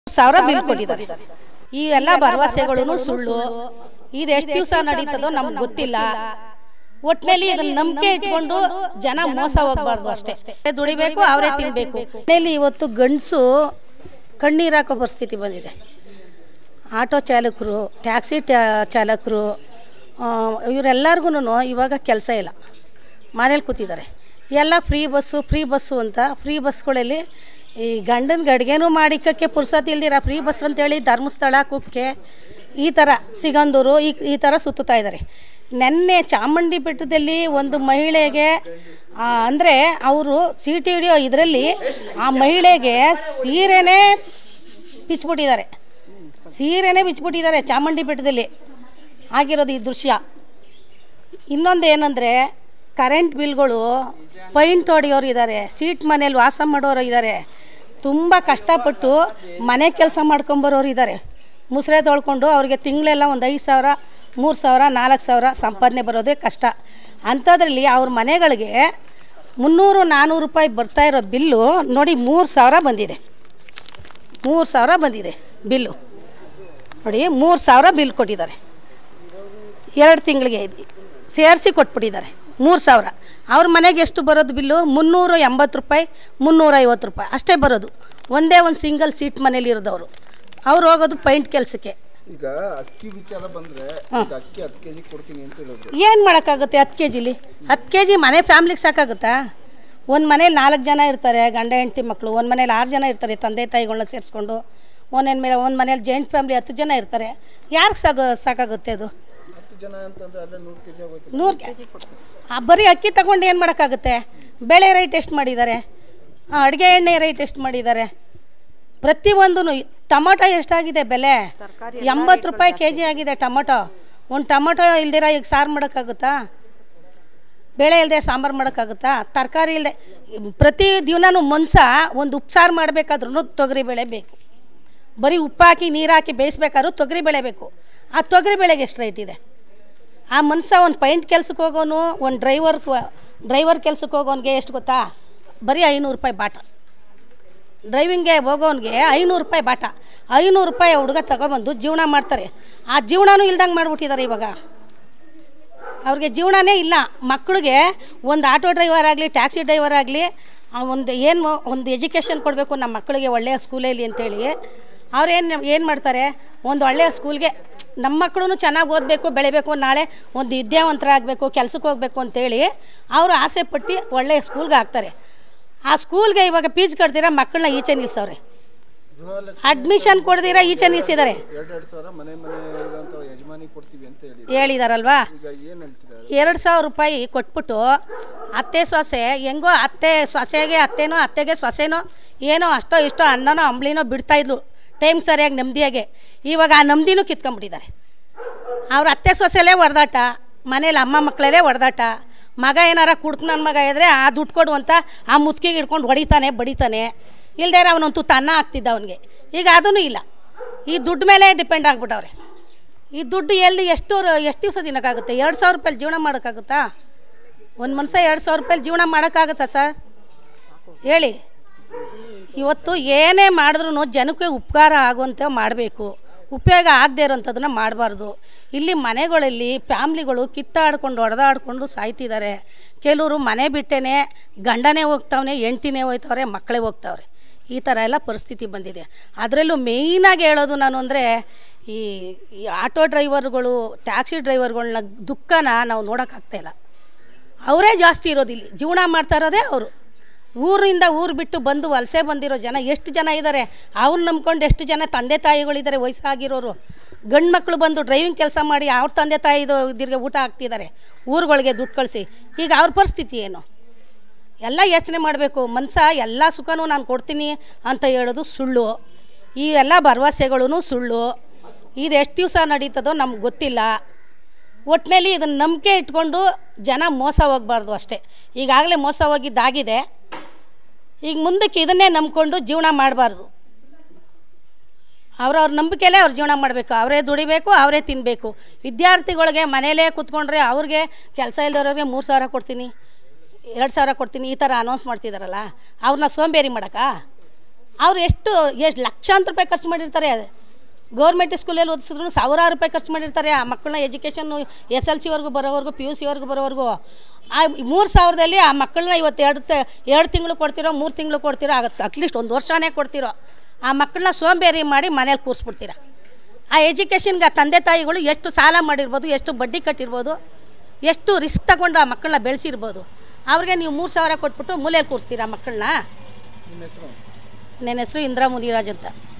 ಸಾವಿರ ಬಿಲ್ ಕೊಟ್ಟಿದ್ದಾರೆ ಈ ಎಲ್ಲ ಭರವಸೆಗಳು ಸುಳ್ಳು ಇದು ಎಷ್ಟು ದಿವಸ ನಡೀತದೋ ನಮ್ಗೆ ಗೊತ್ತಿಲ್ಲ ಒಟ್ಟಿನಲ್ಲಿ ಇದನ್ನ ನಂಬಿಕೆ ಇಟ್ಕೊಂಡು ಜನ ಮೋಸ ಹೋಗ್ಬಾರ್ದು ಅಷ್ಟೇ ದುಡಿಬೇಕು ಅವರೇ ತಿನ್ಬೇಕು ಒಟ್ಟಿನಲ್ಲಿ ಇವತ್ತು ಗಂಡಸು ಕಣ್ಣೀರು ಹಾಕೋ ಪರಿಸ್ಥಿತಿ ಬಂದಿದೆ ಆಟೋ ಚಾಲಕರು ಟ್ಯಾಕ್ಸಿ ಟ್ಯಾ ಚಾಲಕರು ಇವರೆಲ್ಲರಿಗೂ ಇವಾಗ ಕೆಲಸ ಇಲ್ಲ ಮನೇಲಿ ಕೂತಿದ್ದಾರೆ ಎಲ್ಲ ಫ್ರೀ ಬಸ್ಸು ಫ್ರೀ ಬಸ್ಸು ಅಂತ ಫ್ರೀ ಬಸ್ಗಳಲ್ಲಿ ಈ ಗಂಡನ ಗಡಿಗೆನೂ ಮಾಡಿಕ್ಕಕ್ಕೆ ಪುರ್ಸತ್ ಇಲ್ದಿರ ಫ್ರೀ ಬಸ್ ಅಂತೇಳಿ ಧರ್ಮಸ್ಥಳ ಕುಕ್ಕೆ ಈ ಥರ ಸಿಗಂದೂರು ಈ ಈ ಥರ ಸುತ್ತುತ್ತಾ ಇದ್ದಾರೆ ನೆನ್ನೆ ಚಾಮುಂಡಿ ಬೆಟ್ಟದಲ್ಲಿ ಒಂದು ಮಹಿಳೆಗೆ ಅಂದರೆ ಅವರು ಸೀಟಿ ಹಿಡಿಯೋ ಇದರಲ್ಲಿ ಆ ಮಹಿಳೆಗೆ ಸೀರೆನೇ ಬಿಚ್ಚಿಬಿಟ್ಟಿದ್ದಾರೆ ಸೀರೆನೇ ಬಿಚ್ಚಿಬಿಟ್ಟಿದ್ದಾರೆ ಚಾಮುಂಡಿ ಬೆಟ್ಟದಲ್ಲಿ ಆಗಿರೋದು ಈ ದೃಶ್ಯ ಇನ್ನೊಂದು ಏನಂದರೆ ಕರೆಂಟ್ ಬಿಲ್ಗಳು ಪೈಂಟ್ ಹೊಡೆಯೋರು ಇದ್ದಾರೆ ಸೀಟ್ ಮನೇಲಿ ವಾಸ ಮಾಡೋರು ಇದ್ದಾರೆ ತುಂಬ ಕಷ್ಟಪಟ್ಟು ಮನೆ ಕೆಲಸ ಮಾಡ್ಕೊಂಬರೋರು ಇದ್ದಾರೆ ಮುಸ್ರೆ ತೊಳ್ಕೊಂಡು ಅವ್ರಿಗೆ ತಿಂಗಳೆಲ್ಲ ಒಂದು ಐದು ಸಾವಿರ ಮೂರು ಸಾವಿರ ನಾಲ್ಕು ಸಾವಿರ ಸಂಪಾದನೆ ಬರೋದೇ ಕಷ್ಟ ಅಂಥದ್ರಲ್ಲಿ ಅವ್ರ ಮನೆಗಳಿಗೆ ಮುನ್ನೂರು ನಾನ್ನೂರು ರೂಪಾಯಿ ಬರ್ತಾ ಇರೋ ಬಿಲ್ಲು ನೋಡಿ ಮೂರು ಸಾವಿರ ಬಂದಿದೆ ಮೂರು ಸಾವಿರ ಬಂದಿದೆ ಬಿಲ್ಲು ನೋಡಿ ಮೂರು ಸಾವಿರ ಬಿಲ್ ಕೊಟ್ಟಿದ್ದಾರೆ ಎರಡು ತಿಂಗಳಿಗೆ ಸೇರಿಸಿ ಕೊಟ್ಬಿಟ್ಟಿದ್ದಾರೆ ಮೂರು ಸಾವಿರ ಅವ್ರ ಮನೆಗೆ ಎಷ್ಟು ಬರೋದು ಬಿಲ್ಲು ಮುನ್ನೂರ ಎಂಬತ್ತು ರೂಪಾಯಿ ಮುನ್ನೂರೈವತ್ತು ರೂಪಾಯಿ ಅಷ್ಟೇ ಬರೋದು ಒಂದೇ ಒಂದು ಸಿಂಗಲ್ ಸೀಟ್ ಮನೇಲಿ ಇರೋದವರು ಅವ್ರು ಹೋಗೋದು ಪೈಂಟ್ ಕೆಲಸಕ್ಕೆ ಈಗ ಅಕ್ಕಿ ವಿಚಾರ ಬಂದ್ರೆ ಈಗ ಅಕ್ಕಿ ಹತ್ತು ಕೆಜಿ ಕೊಡ್ತೀನಿ ಅಂತ ಹೇಳಿದ್ರು ಏನು ಮಾಡೋಕ್ಕಾಗುತ್ತೆ ಹತ್ತು ಕೆ ಜಿಲಿ ಹತ್ತು ಕೆ ಜಿ ಮನೆ ಫ್ಯಾಮ್ಲಿಗೆ ಸಾಕಾಗುತ್ತಾ ಒಂದು ಮನೇಲಿ ನಾಲ್ಕು ಜನ ಇರ್ತಾರೆ ಗಂಡ ಹೆಂಡ್ತಿ ಮಕ್ಕಳು ಒಂದು ಮನೇಲಿ ಆರು ಜನ ಇರ್ತಾರೆ ತಂದೆ ತಾಯಿಗಳನ್ನ ಸೇರಿಸ್ಕೊಂಡು ಒಂದೇನು ಮೇಲೆ ಒಂದು ಮನೇಲಿ ಜಾಯಿಂಟ್ ಫ್ಯಾಮ್ಲಿ ಹತ್ತು ಜನ ಇರ್ತಾರೆ ಯಾರಿಗೆ ಸಾಕ ಸಾಕಾಗುತ್ತೆ ಅದು ಹತ್ತು ಜನ ಅಂತಂದ್ರೆ ಅಲ್ಲೇ ನೂರು ಕೆಜಿ ಆಗೋಯ್ತು ನೂರು ಆ ಬರೀ ಅಕ್ಕಿ ತಗೊಂಡು ಏನು ಮಾಡೋಕ್ಕಾಗುತ್ತೆ ಬೇಳೆ ರೈಟ್ ಎಷ್ಟು ಮಾಡಿದ್ದಾರೆ ಅಡುಗೆ ಎಣ್ಣೆ ರೈಟ್ ಎಷ್ಟು ಮಾಡಿದ್ದಾರೆ ಪ್ರತಿಯೊಂದೂ ಟೊಮೊಟೊ ಎಷ್ಟಾಗಿದೆ ಬೆಲೆ ಎಂಬತ್ತು ರೂಪಾಯಿ ಕೆ ಜಿ ಆಗಿದೆ ಟೊಮೊಟೊ ಒಂದು ಟೊಮೊಟೊ ಇಲ್ದಿರ ಈಗ ಸಾರು ಮಾಡೋಕ್ಕಾಗುತ್ತಾ ಬೇಳೆ ಇಲ್ಲದೆ ಸಾಂಬಾರು ಮಾಡೋಕ್ಕಾಗುತ್ತಾ ತರಕಾರಿ ಇಲ್ಲದೆ ಪ್ರತಿ ದಿನನೂ ಮನ್ಸ ಒಂದು ಉಪ್ಸಾರು ಮಾಡಬೇಕಾದ್ರೂ ತೊಗರಿ ಬೇಳೆ ಬೇಕು ಬರೀ ಉಪ್ಪು ಹಾಕಿ ನೀರು ಹಾಕಿ ಬೇಯಿಸ್ಬೇಕಾದ್ರೂ ತೊಗರಿ ಬೇಳೆ ಬೇಕು ಆ ತೊಗರಿ ಬೇಳೆಗೆ ಎಷ್ಟು ರೇಟ್ ಇದೆ ಆ ಮನುಷ್ಯ ಒಂದು ಪೈಂಟ್ ಕೆಲ್ಸಕ್ಕೆ ಹೋಗೋನು ಒಂದು ಡ್ರೈವರ್ ಡ್ರೈವರ್ ಕೆಲ್ಸಕ್ಕೆ ಹೋಗೋನಿಗೆ ಎಷ್ಟು ಗೊತ್ತಾ ಬರೀ ಐನೂರು ರೂಪಾಯಿ ಬಾಟ ಡ್ರೈವಿಂಗ್ಗೆ ಹೋಗೋನಿಗೆ ಐನೂರು ರೂಪಾಯಿ ಬಾಟ ಐನೂರು ರೂಪಾಯಿ ಹುಡುಗ ತಗೊಬಂದು ಜೀವನ ಮಾಡ್ತಾರೆ ಆ ಜೀವನನೂ ಇಲ್ದಂಗೆ ಮಾಡಿಬಿಟ್ಟಿದ್ದಾರೆ ಇವಾಗ ಅವ್ರಿಗೆ ಜೀವನನೇ ಇಲ್ಲ ಮಕ್ಕಳಿಗೆ ಒಂದು ಆಟೋ ಡ್ರೈವರ್ ಆಗಲಿ ಟ್ಯಾಕ್ಸಿ ಡ್ರೈವರ್ ಆಗಲಿ ಒಂದು ಏನು ಒಂದು ಎಜುಕೇಷನ್ ಕೊಡಬೇಕು ನಮ್ಮ ಮಕ್ಕಳಿಗೆ ಒಳ್ಳೆಯ ಸ್ಕೂಲಲ್ಲಿ ಅಂತೇಳಿ ಅವ್ರೇನು ಏನು ಮಾಡ್ತಾರೆ ಒಂದು ಒಳ್ಳೆಯ ಸ್ಕೂಲ್ಗೆ ನಮ್ಮ ಮಕ್ಕಳು ಚೆನ್ನಾಗಿ ಓದಬೇಕು ಬೆಳಿಬೇಕು ನಾಳೆ ಒಂದು ವಿದ್ಯಾವಂತರಾಗಬೇಕು ಕೆಲ್ಸಕ್ಕೆ ಹೋಗಬೇಕು ಅಂತೇಳಿ ಅವರು ಆಸೆ ಪಟ್ಟು ಒಳ್ಳೆಯ ಸ್ಕೂಲ್ಗೆ ಹಾಕ್ತಾರೆ ಆ ಸ್ಕೂಲ್ಗೆ ಇವಾಗ ಫೀಸ್ ಕಟ್ದಿರ ಮಕ್ಕಳನ್ನ ಈಚೆ ನಿಲ್ಸವ್ರೆ ಅಡ್ಮಿಷನ್ ಕೊಡ್ದಿರ ಈಚೆ ನಿಲ್ಸಿದ್ದಾರೆ ಎರಡೆರಡು ಸಾವಿರ ಮನೆ ಮನೆ ಇರೋಂಥ ಯಜಮಾನಿ ಕೊಡ್ತೀವಿ ಅಂತ ಹೇಳಿ ಹೇಳಿದಾರಲ್ವಾ ಈಗ ಏನು ಹೇಳ್ತೀರಾ ಎರಡು ಸಾವಿರ ರೂಪಾಯಿ ಕೊಟ್ಬಿಟ್ಟು ಅತ್ತೆ ಸೊಸೆ ಹೆಂಗೋ ಅತ್ತೆ ಸೊಸೆಗೆ ಅತ್ತೆನೋ ಅತ್ತೆಗೆ ಸೊಸೆನೋ ಏನೋ ಅಷ್ಟೋ ಇಷ್ಟೋ ಅನ್ನನೋ ಅಂಬ್ಲಿನೋ ಬಿಡ್ತಾಯಿದ್ಲು ಟೈಮ್ ಸರಿಯಾಗಿ ನೆಮ್ಮದಿಯಾಗೆ ಇವಾಗ ಆ ನೆಮ್ಮದಿನೂ ಕಿತ್ಕೊಂಡ್ಬಿಟ್ಟಿದ್ದಾರೆ ಅವ್ರ ಅತ್ತೆ ಸೊಸೆಲೇ ಹೊಡೆದಾಟ ಮನೇಲಿ ಅಮ್ಮ ಮಕ್ಕಳಲ್ಲೇ ಹೊಡೆದಾಟ ಮಗ ಏನಾರ ಕುಡ್ಕ ನನ್ನ ಮಗ ಇದ್ರೆ ಆ ದುಡ್ಡು ಕೊಡು ಅಂತ ಆ ಮುತ್ಕಿಗೆ ಹಿಡ್ಕೊಂಡು ಹೊಡಿತಾನೆ ಬಡಿತಾನೆ ಇಲ್ದೇ ಅವನೊಂದು ತುತ್ತು ಅನ್ನ ಹಾಕ್ತಿದ್ದ ಅವನಿಗೆ ಈಗ ಅದೂ ಇಲ್ಲ ಈ ದುಡ್ಡು ಮೇಲೆ ಡಿಪೆಂಡ್ ಆಗ್ಬಿಟ್ಟವ್ರೆ ಈ ದುಡ್ಡು ಎಲ್ಲಿ ಎಷ್ಟು ಎಷ್ಟು ದಿವಸ ತಿನ್ನೋಕ್ಕಾಗುತ್ತೆ ಎರಡು ಸಾವಿರ ರೂಪಾಯಿ ಜೀವನ ಮಾಡೋಕ್ಕಾಗುತ್ತಾ ಒಂದು ಮನುಷ್ಯ ಎರಡು ಸಾವಿರ ರೂಪಾಯಿ ಜೀವನ ಮಾಡೋಕ್ಕಾಗುತ್ತಾ ಸರ್ ಹೇಳಿ ಇವತ್ತು ಏನೇ ಮಾಡಿದ್ರು ಜನಕ್ಕೆ ಉಪಕಾರ ಆಗುವಂತೆ ಮಾಡಬೇಕು ಉಪಯೋಗ ಆಗದೆ ಇರೋಂಥದ್ದನ್ನ ಮಾಡಬಾರ್ದು ಇಲ್ಲಿ ಮನೆಗಳಲ್ಲಿ ಫ್ಯಾಮ್ಲಿಗಳು ಕಿತ್ತಾಡ್ಕೊಂಡು ಹೊಡೆದಾಡ್ಕೊಂಡು ಸಾಯ್ತಿದ್ದಾರೆ ಕೆಲವರು ಮನೆ ಬಿಟ್ಟೇನೆ ಗಂಡನೇ ಹೋಗ್ತಾವನೆ ಹೆಂಡ್ತಿನೇ ಹೋಗ್ತಾವ್ರೆ ಮಕ್ಕಳೇ ಹೋಗ್ತಾವ್ರೆ ಈ ಥರ ಎಲ್ಲ ಪರಿಸ್ಥಿತಿ ಬಂದಿದೆ ಅದರಲ್ಲೂ ಮೇಯ್ನಾಗಿ ಹೇಳೋದು ನಾನು ಅಂದರೆ ಈ ಈ ಆಟೋ ಡ್ರೈವರ್ಗಳು ಟ್ಯಾಕ್ಸಿ ಡ್ರೈವರ್ಗಳನ್ನ ದುಃಖನ ನಾವು ನೋಡೋಕ್ಕಾಗ್ತಾಯಿಲ್ಲ ಅವರೇ ಜಾಸ್ತಿ ಇರೋದು ಇಲ್ಲಿ ಜೀವನ ಮಾಡ್ತಾ ಇರೋದೇ ಅವರು ಊರಿಂದ ಊರು ಬಿಟ್ಟು ಬಂದು ವಲಸೆ ಬಂದಿರೋ ಜನ ಎಷ್ಟು ಜನ ಇದ್ದಾರೆ ಅವ್ರು ನಂಬ್ಕೊಂಡು ಎಷ್ಟು ಜನ ತಂದೆ ತಾಯಿಗಳಿದ್ದಾರೆ ವಯಸ್ಸಾಗಿರೋರು ಗಂಡು ಮಕ್ಕಳು ಬಂದು ಡ್ರೈವಿಂಗ್ ಕೆಲಸ ಮಾಡಿ ಅವ್ರ ತಂದೆ ತಾಯಿದು ಇದ್ರಿಗೆ ಊಟ ಹಾಕ್ತಿದ್ದಾರೆ ಊರುಗಳಿಗೆ ದುಡ್ಡು ಕಳಿಸಿ ಈಗ ಅವ್ರ ಪರಿಸ್ಥಿತಿ ಏನು ಎಲ್ಲ ಯೋಚನೆ ಮಾಡಬೇಕು ಮನ್ಸ ಎಲ್ಲ ಸುಖನೂ ನಾನು ಕೊಡ್ತೀನಿ ಅಂತ ಹೇಳೋದು ಸುಳ್ಳು ಈ ಎಲ್ಲ ಭರವಸೆಗಳೂ ಸುಳ್ಳು ಇದು ಎಷ್ಟು ದಿವಸ ನಡೀತದೋ ನಮ್ಗೆ ಗೊತ್ತಿಲ್ಲ ಒಟ್ಟಿನಲ್ಲಿ ಇದನ್ನು ನಂಬಿಕೆ ಇಟ್ಕೊಂಡು ಜನ ಮೋಸ ಹೋಗ್ಬಾರ್ದು ಅಷ್ಟೇ ಈಗಾಗಲೇ ಮೋಸ ಹೋಗಿದ್ದಾಗಿದೆ ಈಗ ಮುಂದಕ್ಕೆ ಇದನ್ನೇ ನಂಬ್ಕೊಂಡು ಜೀವನ ಮಾಡಬಾರ್ದು ಅವ್ರವ್ರ ನಂಬಿಕೆಯಲ್ಲೇ ಅವ್ರು ಜೀವನ ಮಾಡಬೇಕು ಅವರೇ ದುಡಿಬೇಕು ಅವರೇ ತಿನ್ನಬೇಕು ವಿದ್ಯಾರ್ಥಿಗಳಿಗೆ ಮನೇಲೇ ಕೂತ್ಕೊಂಡ್ರೆ ಅವ್ರಿಗೆ ಕೆಲಸ ಇಲ್ದವ್ರಿಗೆ ಮೂರು ಸಾವಿರ ಕೊಡ್ತೀನಿ ಎರಡು ಸಾವಿರ ಕೊಡ್ತೀನಿ ಈ ಥರ ಅನೌನ್ಸ್ ಮಾಡ್ತಿದ್ದಾರಲ್ಲ ಅವ್ರನ್ನ ಸೋಂಬೇರಿ ಮಾಡೋಕ್ಕಾ ಅವ್ರು ಎಷ್ಟು ಎಷ್ಟು ಲಕ್ಷಾಂತರ ರೂಪಾಯಿ ಖರ್ಚು ಮಾಡಿರ್ತಾರೆ ಗೌರ್ಮೆಂಟ್ ಸ್ಕೂಲಲ್ಲಿ ಓದಿಸಿದ್ರು ಸಾವಿರಾರು ರೂಪಾಯಿ ಖರ್ಚು ಮಾಡಿರ್ತಾರೆ ಆ ಮಕ್ಕಳನ್ನ ಎಜುಕೇಷನ್ನು ಎಸ್ ಎಲ್ ಸಿವರೆಗೂ ಬರೋವರೆಗೂ ಪಿ ಯು ಸಿವರೆಗೂ ಬರೋವರೆಗೂ ಆ ಮೂರು ಸಾವಿರದಲ್ಲಿ ಆ ಮಕ್ಕಳನ್ನ ಇವತ್ತು ಎರಡು ತ- ಎರಡು ತಿಂಗಳು ಕೊಡ್ತಿರೋ ಮೂರು ತಿಂಗಳು ಕೊಡ್ತಿರೋ ಆಗುತ್ತೆ ಅಟ್ಲೀಸ್ಟ್ ಒಂದು ವರ್ಷನೇ ಕೊಡ್ತಿರೋ ಆ ಮಕ್ಕಳನ್ನ ಸೋಂಬೇರಿ ಮಾಡಿ ಮನೇಲಿ ಕೂರಿಸ್ಬಿಡ್ತೀರ ಆ ಎಜುಕೇಷನ್ಗೆ ಆ ತಂದೆ ತಾಯಿಗಳು ಎಷ್ಟು ಸಾಲ ಮಾಡಿರ್ಬೋದು ಎಷ್ಟು ಬಡ್ಡಿ ಕಟ್ಟಿರ್ಬೋದು ಎಷ್ಟು ರಿಸ್ಕ್ ತಗೊಂಡು ಆ ಮಕ್ಕಳನ್ನ ಬೆಳೆಸಿರ್ಬೋದು ಅವ್ರಿಗೆ ನೀವು ಮೂರು ಸಾವಿರ ಕೊಟ್ಬಿಟ್ಟು ಮೂಲೆಯಲ್ಲಿ ಕೂರಿಸ್ತೀರಾ ಮಕ್ಕಳನ್ನ ನಿಮ್ಮ ಹೆಸರು ನನ್ನ ಹೆಸರು ಇಂದಿರಾ ಮುನಿರಾಜ್ ಅಂತ